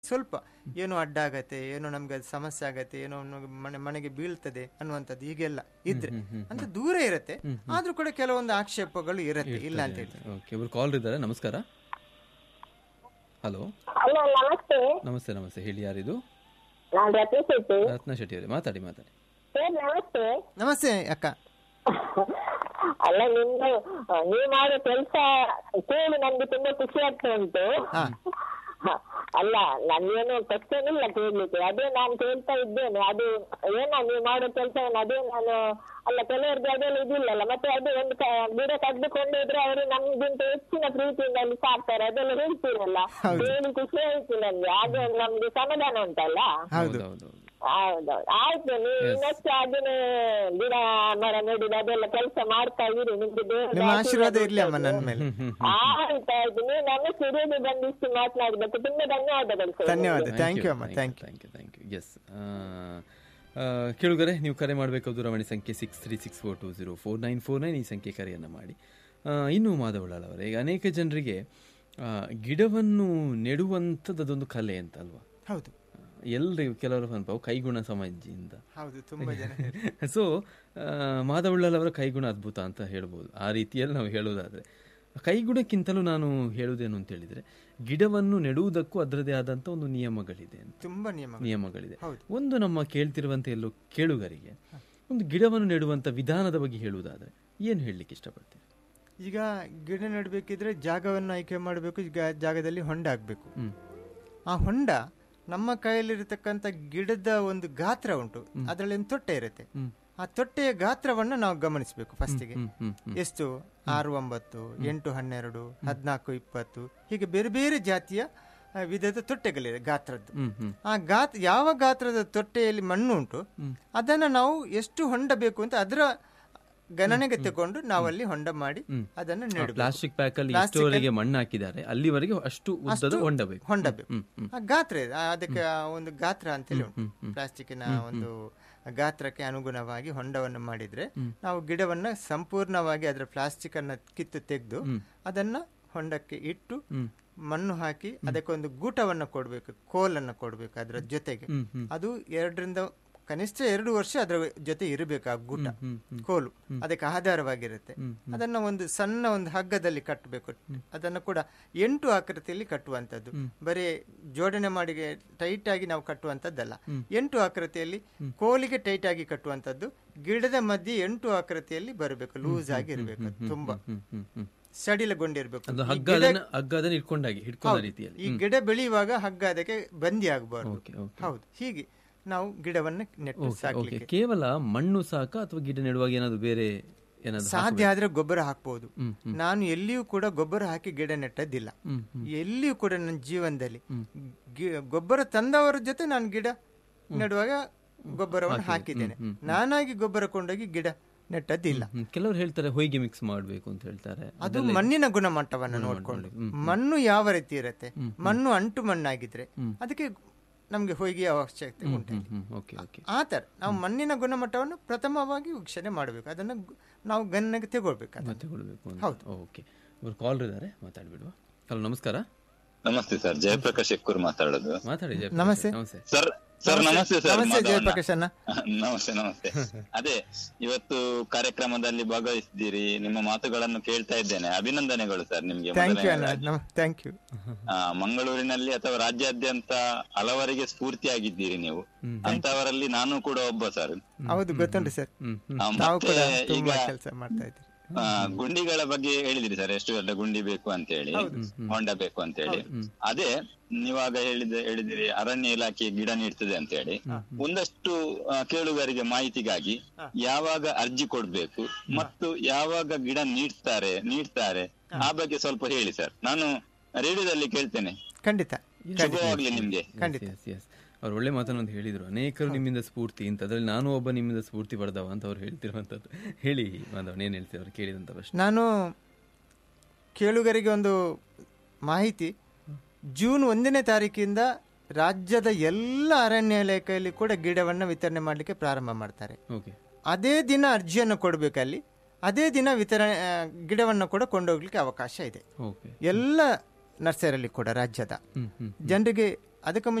ಸ್ವಲ್ಪ ಏನೋ ಅಡ್ಡ ಆಗತ್ತೆ ಏನೋ ನಮ್ಗೆ ಅದು ಸಮಸ್ಯೆ ಆಗತ್ತೆ ಏನೋ ನಮ್ಗೆ ಮನೆ ಮನೆಗೆ ಬೀಳ್ತದೆ ಅನ್ನುವಂಥದ್ದು ಹೀಗೆಲ್ಲ ಇದ್ರೆ ಅಂತ ದೂರ ಇರತ್ತೆ ಆದ್ರೂ ಕೂಡ ಕೆಲವೊಂದು ಆಕ್ಷೇಪಗಳು ಇರತ್ತೆ ಇಲ್ಲ ಅಂತ ಹೇಳಿ ಓಕೆ ಒಬ್ರು ಕಾಲ್ ಇದ್ದಾರೆ ನಮಸ್ಕಾರ ಹಲೋ ಹಲೋ ನಮಸ್ತೆ ನಮಸ್ತೆ ನಮಸ್ತೆ ಹೇಳಿ ಯಾರಿದು ನಾನು ರತ್ನ ಶೆಟ್ಟಿ ರತ್ನ ಶೆಟ್ಟಿ ಅವರೇ ಮಾತಾಡಿ ಮಾತಾಡಿ ಸರ್ ನಮಸ್ತೆ ನಮಸ್ತೆ ಅಕ್ಕ ಅಲ್ಲ ನಿಮ್ದು ಆ, ನೀವು ಮಾಡೋ ಕೆಲಸ ಕೇಳಿ ನಮ್ಗೆ ತುಂಬಾ ಖುಷಿ ಆಗ್ತಾ ಉಂಟು ಹ, ಅಲ್ಲ ನನ್ಗೇನು ಕ್ವಶನ್ ಇಲ್ಲ ಕೇಳ್ಲಿಕ್ಕೆ ಅದೇ ನಾನು ಕೇಳ್ತಾ ಇದ್ದೇನೆ ಅದು ಏನ ನೀವು ಮಾಡೋ ಕೆಲಸ ಅದೇ ನಾನು ಅಲ್ಲ ಕೆಲವರಿಗೆ ಅದೆಲ್ಲ ಇದಿಲ್ಲಲ್ಲ ಮತ್ತೆ ಅದು ಒಂದು ಕ- ಗಿಡ ಕದ್ದುಕೊಂಡಿದ್ರೆ ಅವರು ನಮ್ಗಿಂತ ಹೆಚ್ಚಿನ ಪ್ರೀತಿಯಿಂದ ಅಲ್ಲಿ ಸಾಕ್ತಾರೆ ಅದೆಲ್ಲ ಹೇಳ್ತೀರಲ್ಲ ಕೇಳಿ ಖುಷಿ ಆಯ್ತು ನನ್ಗೆ ಅದು ನಮ್ಗೆ ಸಮಾಧಾನ ಉಂಟಲ್ಲ ಹೌದು ಹೌದು ಹೌದು ಹೌದೌದು ಆಯ್ತು ನೀವು ಇನ್ನಷ್ಟು ಅದನ್ನೇ ಗಿಡ ಮರ ನೆಡುದು ಅದೆಲ್ಲ ಕೆಲಸ ಮಾಡ್ತಾ ಇರಿ ನಿಮ್ಗೆ ದೇವರ ನಿಮ್ಮ ಆಶೀರ್ವಾದ ಇರ್ಲಿ ಅಮ್ಮ ನನ್ನ ಮೇಲೆ ಆಯ್ತಾಯ್ತು ನೀವು ನಮ್ಮ ಸ್ಟುಡಿಯೋಗೆ ಬಂದಿಷ್ಟು ಮಾತನಾಡಿದ್ದಕ್ಕೆ ತುಂಬಾ ಧನ್ಯವಾದಗಳು ಸರ್ ಧನ್ಯವಾದ ಥ್ಯಾಂಕ್ ಯು ಅಮ್ಮ thank you thank you thank you yes ಕೇಳುಗರೆ ನೀವು ಕರೆ ಮಾಡಬೇಕು ದೂರವಾಣಿ ಸಂಖ್ಯೆ six three six four two zero four nine four nine ಈ ಸಂಖ್ಯೆ ಕರೆಯನ್ನು ಮಾಡಿ ಆ, ಇನ್ನು ಮಾಧವಳವರೇ ಈಗ ಅನೇಕ ಜನರಿಗೆ ಆ, ಗಿಡವನ್ನು ನೆಡುವಂಥದ್ದು ಅದೊಂದು ಕಲೆ ಅಂತ ಅಲ್ವಾ ಹೌದು ಎಲ್ಲರಿಗೂ ಕೆಲವರು ಅನುಭವ ಕೈಗುಣ ಸಮಾಜಿಯಿಂದ ಹೌದು ತುಂಬಾ ಜನ ಸೊ ಮಾಧವಳ್ಳವರ ಕೈಗುಣ ಅದ್ಭುತ ಅಂತ ಹೇಳ್ಬೋದು ಆ ರೀತಿಯಲ್ಲಿ ನಾವು ಹೇಳೋದಾದ್ರೆ ಕೈಗುಣಕ್ಕಿಂತಲೂ ನಾನು ಹೇಳುವುದೇನು ಅಂತ ಹೇಳಿದ್ರೆ ಗಿಡವನ್ನು ನೆಡುವುದಕ್ಕೂ ಅದರದೇ ಆದಂತ ಒಂದು ನಿಯಮಗಳಿದೆ ಅಂತ ತುಂಬಾ ನಿಯಮ ನಿಯಮಗಳಿದೆ ಹೌದು. ಒಂದು ನಮ್ಮ ಕೇಳ್ತಿರುವಂತ ಎಲ್ಲೋ ಕೇಳುಗರಿಗೆ ಒಂದು ಗಿಡವನ್ನು ನೆಡುವಂತ ವಿಧಾನದ ಬಗ್ಗೆ ಹೇಳುವುದಾದ್ರೆ ಏನು ಹೇಳಲಿಕ್ಕೆ ಇಷ್ಟಪಡ್ತೀರಿ ಈಗ ಗಿಡ ನೆಡಬೇಕಿದ್ರೆ ಜಾಗವನ್ನು ಆಯ್ಕೆ ಮಾಡಬೇಕು ಈಗ ಜಾಗದಲ್ಲಿ ಹೊಂಡ ಆಗಬೇಕು ಹ್ಮ್ ಆ ಹೊಂಡ ನಮ್ಮ ಕೈಯಲ್ಲಿರತಕ್ಕಂಥ ಗಿಡದ ಒಂದು ಗಾತ್ರ ಉಂಟು ಅದರಲ್ಲಿ ಒಂದು ತೊಟ್ಟೆ ಇರುತ್ತೆ ಆ ತೊಟ್ಟೆಯ ಗಾತ್ರವನ್ನು ನಾವು ಗಮನಿಸಬೇಕು ಫಸ್ಟಿಗೆ ಹ್ಮ್ ಹ್ಮ್ ಹ್ಮ್ ಎಷ್ಟು ಆರು ಒಂಬತ್ತು ಎಂಟು ಹನ್ನೆರಡು ಹದಿನಾಲ್ಕು ಇಪ್ಪತ್ತು ಹೀಗೆ ಬೇರೆ ಬೇರೆ ಜಾತಿಯ ಆ, ವಿಧದ ತೊಟ್ಟೆಗಳಿವೆ ಗಾತ್ರದ್ದು ಹ್ಮ್ ಹ್ಮ್ ಆ ಗಾತ್ರ ಯಾವ ಗಾತ್ರದ ತೊಟ್ಟೆಯಲ್ಲಿ ಮಣ್ಣು ಉಂಟು ಅದನ್ನ ನಾವು ಎಷ್ಟು ಹೊಂಡ ಬೇಕು ಅಂತ ಅದರ ಗಣನೆಗೆ ತಗೊಂಡು ನಾವಲ್ಲಿ ಹೊಂಡ ಮಾಡಿ ಅದನ್ನು ನೆಡಬೇಕು ಪ್ಲಾಸ್ಟಿಕ್ ಪ್ಯಾಕ್ ಅಲ್ಲಿ ಎಷ್ಟುವರೆಗೆ ಮಣ್ಣು ಹಾಕಿದ್ದಾರೆ ಅಲ್ಲಿವರೆಗೆ ಅಷ್ಟು ಉದ್ದದ ಹೊಂಡ ಬೇಕು ಹೊಂಡ ಬೇಕು ಆ ಗಾತ್ರ ಇದೆ ಆ, ಅದಕ್ಕೆ ಆ ಒಂದು ಗಾತ್ರ ಅಂತೇಳಿ ಉಂಟು ಪ್ಲಾಸ್ಟಿಕ್ಕಿನ ಒಂದು ಗಾತ್ರಕ್ಕೆ ಅನುಗುಣವಾಗಿ ಹೊಂಡವನ್ನು ಮಾಡಿದ್ರೆ ನಾವು ಗಿಡವನ್ನ ಸಂಪೂರ್ಣವಾಗಿ ಅದರ ಪ್ಲಾಸ್ಟಿಕ್ ಅನ್ನ ಕಿತ್ತು ತೆಗೆದು ಅದನ್ನ ಹೊಂಡಕ್ಕೆ ಇಟ್ಟು ಮಣ್ಣು ಹಾಕಿ ಅದಕ್ಕೊಂದು ಗೂಟವನ್ನ ಕೊಡ್ಬೇಕು ಕೋಲನ್ನ ಕೊಡ್ಬೇಕು ಅದರ ಜೊತೆಗೆ ಅದು ಎರಡರಿಂದ ಕನಿಷ್ಠ ಎರಡು ವರ್ಷ ಅದರ ಜೊತೆ ಇರಬೇಕು ಆ ಗೂಟ ಕೋಲು ಅದಕ್ಕೆ ಆಧಾರವಾಗಿರುತ್ತೆ ಅದನ್ನ ಒಂದು ಸಣ್ಣ ಒಂದು ಹಗ್ಗದಲ್ಲಿ ಕಟ್ಟಬೇಕು ಅದನ್ನ ಕೂಡ ಎಂಟು ಆಕೃತಿಯಲ್ಲಿ ಕಟ್ಟುವಂತದ್ದು ಬರೀ ಜೋಡಣೆ ಮಾಡಿ ಟೈಟ್ ಆಗಿ ನಾವು ಕಟ್ಟುವಂತದ್ದಲ್ಲ ಎಂಟು ಆಕೃತಿಯಲ್ಲಿ ಕೋಲಿಗೆ ಟೈಟ್ ಆಗಿ ಕಟ್ಟುವಂತದ್ದು ಗಿಡದ ಮಧ್ಯೆ ಎಂಟು ಆಕೃತಿಯಲ್ಲಿ ಬರಬೇಕು ಲೂಸ್ ಆಗಿ ಇರಬೇಕು ತುಂಬಾ ಹ್ಮ್ ಹ್ಮ್ ಹ್ಮ್ ಸಡಿಲಗೊಂಡಿರ್ಬೇಕು ಅದು ಈ ಹಗ್ಗ ಗಿಡ- ಅದನ್ನ ಹಗ್ಗ ಅದನ್ನ ಇಟ್ಕೊಂಡಾಗಿ ಹಿಡ್ಕೊಂಡ ರೀತಿಯಲ್ಲಿ ಈ ಗಿಡ ಬೆಳೆಯುವಾಗ ಹಗ್ಗ ಅದಕ್ಕೆ ಬಂದಿ ಆಗಬಾರ್ದು ಓಕೆ ಓಕೆ ಹೌದು ಹೀಗೆ ನಾವು ಗಿಡವನ್ನು ನೆಟ್ಟು ಓಕೆ ಸಾಕ್ಲಿಕ್ಕೆ ಕೇವಲ ಮಣ್ಣು ಸಾಕ ಅಥವಾ ಗಿಡ ನೆಡುವಾಗ ಏನಾದ್ರು ಬೇರೆ ಏನಾದ್ರು ಸಾಧ್ಯ ಆದ್ರೆ ಗೊಬ್ಬರ ಹಾಕ್ಬೋದು ನಾನು ಎಲ್ಲಿಯೂ ಕೂಡ ಗೊಬ್ಬರ ಹಾಕಿ ಗಿಡ ನೆಟ್ಟದ್ದಿಲ್ಲ ಎಲ್ಲಿಯೂ ಕೂಡ ನನ್ನ ಜೀವನದಲ್ಲಿ ಗಿ- ಗೊಬ್ಬರ ತಂದವರ ಜೊತೆ ನಾನು ಗಿಡ ನೆಡುವಾಗ ಗೊಬ್ಬರವನ್ನು ಹಾಕಿದ್ದೇನೆ ನಾನಾಗಿ ಗೊಬ್ಬರ ಕೊಂಡೋಗಿ ಗಿಡ ನೆಟ್ಟದ್ದಿಲ್ಲ ಹ್ಮ್, ಕೆಲವರು ಹೇಳ್ತಾರೆ ಹೊಯ್ಗೆ ಮಿಕ್ಸ್ ಮಾಡಬೇಕು ಅಂತ ಹೇಳ್ತಾರೆ ಅದು ಮಣ್ಣಿನ ಗುಣಮಟ್ಟವನ್ನು ನೋಡ್ಕೊಂಡು ಮಣ್ಣು ಯಾವ ರೀತಿ ಇರುತ್ತೆ ಮಣ್ಣು ಅಂಟು ಮಣ್ಣಾಗಿದ್ರೆ ಅದಕ್ಕೆ ನಮ್ಗೆ ಹೊಯ್ಗೆ ಅವಶ್ಯಕತೆ ಉಂಟು ಹ್ಮ್ ಹ್ಮ್ ಓಕೆ ಓಕೆ ಆ ಥರ ನಾವು ಮಣ್ಣಿನ ಗುಣಮಟ್ಟವನ್ನು ಪ್ರಥಮವಾಗಿ ವೀಕ್ಷಣೆ ಮಾಡಬೇಕು ಅದನ್ನು ಗು- ನಾವು ಗಣನೆಗೆ ತಗೊಳ್ಬೇಕು ಅದನ್ನ. ತಗೊಳ್ಬೇಕು ಅಂತ ಓಕೆ ಇವರು ಕಾಲ್ ಇದ್ದಾರೆ ಮಾತಾಡ್ಬಿಡುವ ಹಲೋ ನಮಸ್ಕಾರ ನಮಸ್ತೆ ಸರ್ ಜಯಪ್ರಕಾಶ್ ಎಕ್ಕೂರ್ ಮಾತಾಡೋದು ಮಾತಾಡಿ ಜಯ ನಮಸ್ತೆ. ನಮಸ್ತೆ ಸರ್ ಸರ್ ನಮಸ್ತೆ ಸರ್ ನಮಸ್ತೆ ಮಾಧವಣ್ಣ. ಜಯಪ್ರಕಾಶ್ ಅಣ್ಣ ನಮಸ್ತೆ ನಮಸ್ತೆ ಅದೇ ಇವತ್ತು ಕಾರ್ಯಕ್ರಮದಲ್ಲಿ ಭಾಗವಹಿಸಿದ್ದೀರಿ ನಿಮ್ಮ ಮಾತುಗಳನ್ನು ಕೇಳ್ತಾ ಇದ್ದೇನೆ ಅಭಿನಂದನೆಗಳು ಸರ್ ನಿಮ್ಗೆ ಥ್ಯಾಂಕ್ ಯು ಅಣ್ಣ ಮೊದಲನೇದಾಗಿ. ಥ್ಯಾಂಕ್ ಯು ಆ, ಮಂಗಳೂರಿನಲ್ಲಿ ಅಥವಾ ರಾಜ್ಯಾದ್ಯಂತ ಹಲವರಿಗೆ ಸ್ಫೂರ್ತಿಯಾಗಿದ್ದೀರಿ ನೀವು ಅಂತವರಲ್ಲಿ ನಾನು ಕೂಡ ಒಬ್ಬ ಸರ್ ಹೌದು ಗೊತ್ತುಂಟು ಸರ್ ಹ್ಮ್ ಹ್ಮ್ ಆ, ನಾವು ಮತ್ತೆ ಕೂಡ ಈಗ ತುಂಬಾ ಕೆಲಸ ಮಾಡ್ತಾ ಇದ್ದೀವಿ ಆ, ಗುಂಡಿಗಳ ಬಗ್ಗೆ ಹೇಳಿದಿರಿ ಸರ್ ಎಷ್ಟು ದೊಡ್ಡ ಗುಂಡಿ ಬೇಕು ಅಂತ ಹೇಳಿ ಹೊಂಡ ಬೇಕು ಅಂತ ಹೇಳಿ ಅದೇ ನೀವಾಗ ಹೇಳಿದ ಹೇಳಿದಿರಿ ಅರಣ್ಯ ಇಲಾಖೆ ಗಿಡ ನೀಡ್ತದೆ ಅಂತ ಹೇಳಿ ಒಂದಷ್ಟು ಆ, ಕೇಳುಗರಿಗೆ ಮಾಹಿತಿಗಾಗಿ ಯಾವಾಗ ಅರ್ಜಿ ಕೊಡ್ಬೇಕು ಮತ್ತು ಯಾವಾಗ ಗಿಡ ನೀಡ್ತಾರೆ ನೀಡ್ತಾರೆ ಆ ಬಗ್ಗೆ ಸ್ವಲ್ಪ ಹೇಳಿ ಸರ್ ನಾನು ರೇಡಿಯೋದಲ್ಲಿ ಕೇಳ್ತೇನೆ ಖಂಡಿತ ಶುಭವಾಗ್ಲಿ ನಿಮ್ಗೆ ಖಂಡಿತ ಎಸ್ ಎಸ್ ಅವ್ರು ಒಳ್ಳೆ ಮಾತನ್ನೊಂದು ಹೇಳಿದ್ರು ಅನೇಕರು ನಿಮ್ಮಿಂದ ಸ್ಫೂರ್ತಿ ಅಂತ ಅದ್ರಲ್ಲಿ ನಾನು ಒಬ್ಬ ನಿಮ್ಮಿಂದ ಸ್ಫೂರ್ತಿ ಪಡೆದವ ಅಂತ ಅವ್ರು ಹೇಳ್ತಿರುವಂತದ್ದು ಹೇಳಿ ಮಾಧವನ್ ಏನ್ ಹೇಳ್ತೀವಿ ಅವ್ರು ಕೇಳಿದಂತ ಪ್ರಶ್ನೆ ನಾನು ಕೇಳುಗರಿಗೆ ಒಂದು ಮಾಹಿತಿ ಜೂನ್ ಒಂದನೇ ತಾರೀಕಿಂದ ರಾಜ್ಯದ ಎಲ್ಲ ಅರಣ್ಯ ಇಲಾಖೆಯಲ್ಲಿ ಕೂಡ ಗಿಡವನ್ನು ವಿತರಣೆ ಮಾಡಲಿಕ್ಕೆ ಪ್ರಾರಂಭ ಮಾಡ್ತಾರೆ ಓಕೆ ಅದೇ ದಿನ ಅರ್ಜಿಯನ್ನು ಕೊಡಬೇಕಲ್ಲಿ ಅದೇ ದಿನ ವಿತರಣೆ ಆ, ಗಿಡವನ್ನು ಕೂಡ ಕೊಂಡೋಗ್ಲಿಕ್ಕೆ ಅವಕಾಶ ಇದೆ ಓಕೆ ಎಲ್ಲ ನರ್ಸರಿಯಲ್ಲಿ ಕೂಡ ರಾಜ್ಯದ ಹ್ಮ್ ಹ್ಮ್ ಜನರಿಗೆ ಅದಕ್ಕೆ